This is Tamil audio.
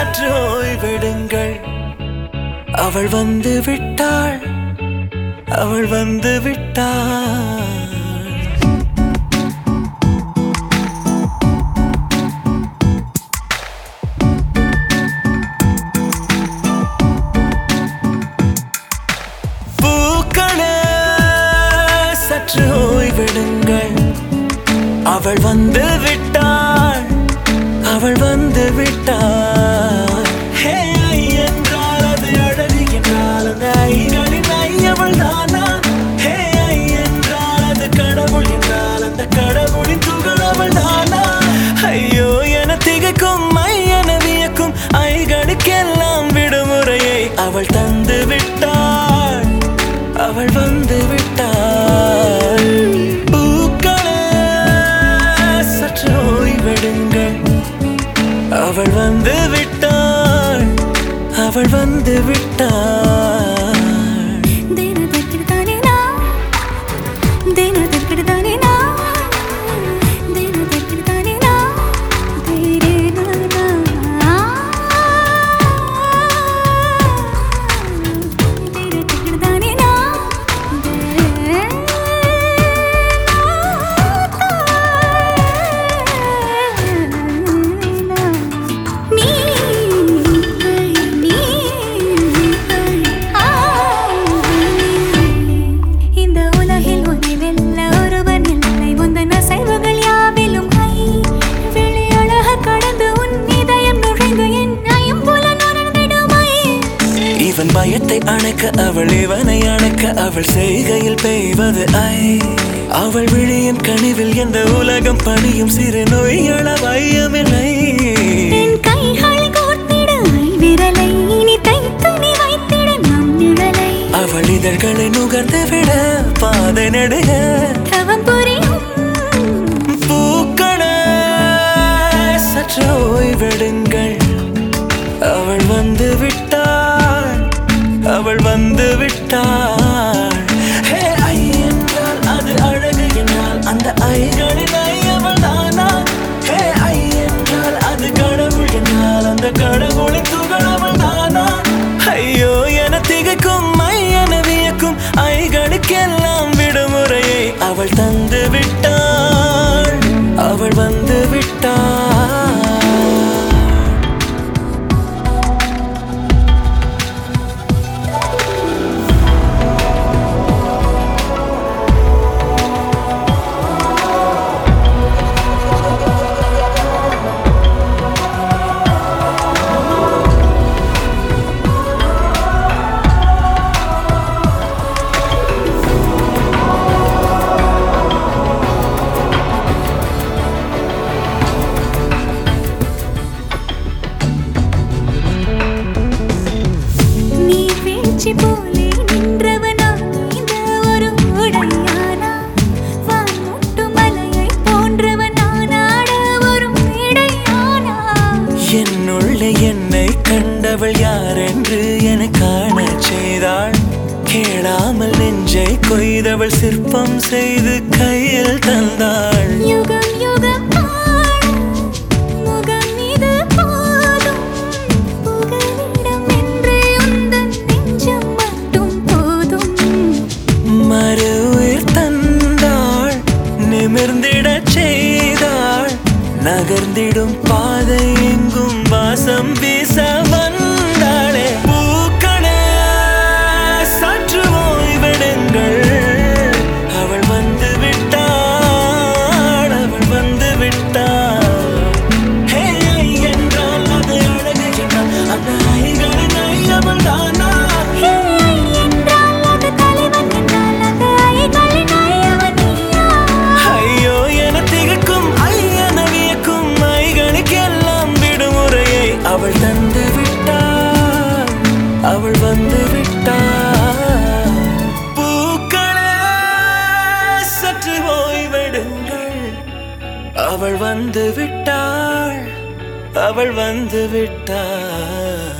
சற்று ஓய்வெடுங்கள் அவள் வந்து விட்டாள் அவள் வந்து விட்டாள் பூக்களே சற்று ஓய்வெடுங்கள் அவள் வந்து விட்டாள் அவள் வந்து விட்டாள் ஹே ஐ என்றால் அது அழகு என்றால் அந்த ஐகளின் ஐ அவள் தானா ஹே ஐ என்றால் அது கடவுள் என்றால் அந்த கடவுளின் துகள் அவள் தானா ஐயோ என திகைக்கும் ஐ என வியக்கும் ஐகளுக்கெல்லாம் விடுமுறையை அவள் தந்து விட்டாள் அவள் வந்து விட்டாள் பூக்களே சற்று ஓய்வெடுங்கள் அவள் வந்து விட்டாள் அவள் வந்து விட்டாள் ದಿನದಕ್ಕಿಡ್ತಾನೆ ನಾ ದಿನದಕ್ಕಿಡ್ತಾನೆ ನಾ ದಿನದಕ್ಕಿಡ್ತಾನೆ ನಾ ಧೀರೆ ನಾ ದಿನದಕ್ಕಿಡ್ತಾನೆ ನಾ நீ நீ இந்த உலகில் உன்னை வெல்ல ஒருவன் இல்லை உந்தன் அசைவுகள் யாவிலும் கை வெளி அழக கடந்து உன் இதயம் நுழைந்து என் ஐம்புல நுழைந்திடுமை இவன் பயத்தை அணைக்க அவள் இவனை அணைக்க அவள் செய்கையில் பெய்வது ஐ அவள் விழியின் கனிவில் எந்த உலகம் பணியும் சிறு நோய்கள வையமில்லை என் கைகள் கோர்த்திட விரலை இனி தைத்து நீ வைத்திட நம் நிழலை அவள் இதழ்களை நுகர்ந்து விட பாதை நடுக தவம் புரியும் பூக்களே சற்று ஓய்வெடுங்கள் அவள் வந்து விட்டாள் அவள் வந்து விட்டாள் ஹே ஐ என்றால் அது அழகு என்றால் அந்த ஐகளின் ஐ அவள் தானா ஹே ஐ என்றால் அது கடவுள் என்றால் அந்த கடவுளின் துகள் அவள் தானா ஐயோ என திகைக்கும் ஐ என வியக்கும் ஐகளுக்கெல்லாம் விடுமுறையை அவள் தந்து விட்டாள் அவள் வந்து விட்டாள் நீ வீழ்ச்சி போலே நின்றவனா இந்த ஒரு உடையானா வான்முட்டு மலையை போன்றவனானாட ஒரு இடையானா என்னுள்ளே என்னை கண்டவள் யாரென்று என காணச் செய்தாள் கேளாமல் நெஞ்சை கொய்தவள் சிற்பம் செய்து கையில் தந்தாள் யுகம் யுகம் ஆடும் முகம் இது போதும் புகலிடம் என்று உந்தன் நெஞ்சம் மட்டும் போதும் மறு உயிர் தந்தாள் நிமிர்ந்திடச் செய்தாள் நகர்ந்திடும் பாதை எங்கும் வாசம் வீச வந்தாளே பூக்களே சற்று ஓய்வெடுங்கள் அவள் வந்து விட்டாள் அவள் வந்து விட்டாள் ஹே ஐ என்றால் அது அழகு என்றால் அந்த ஐகளின் ஐ அவள் தானா ஹே என்றால் அது தலைவன் என்றால் அந்த ஐகளின் ஐயவன் நீயா ஐயோ என திகைக்கும் ஐயன வியக்கும் ஐகளுக்கெல்லாம் விடுமுறையை அவள் தந்து விட்டாள் அவள் வந்து விட்டாள் பூக்களே சற்று ஓய்வெடுங்கள் அவள் வந்து விட்டாள் அவள் வந்து விட்டாள்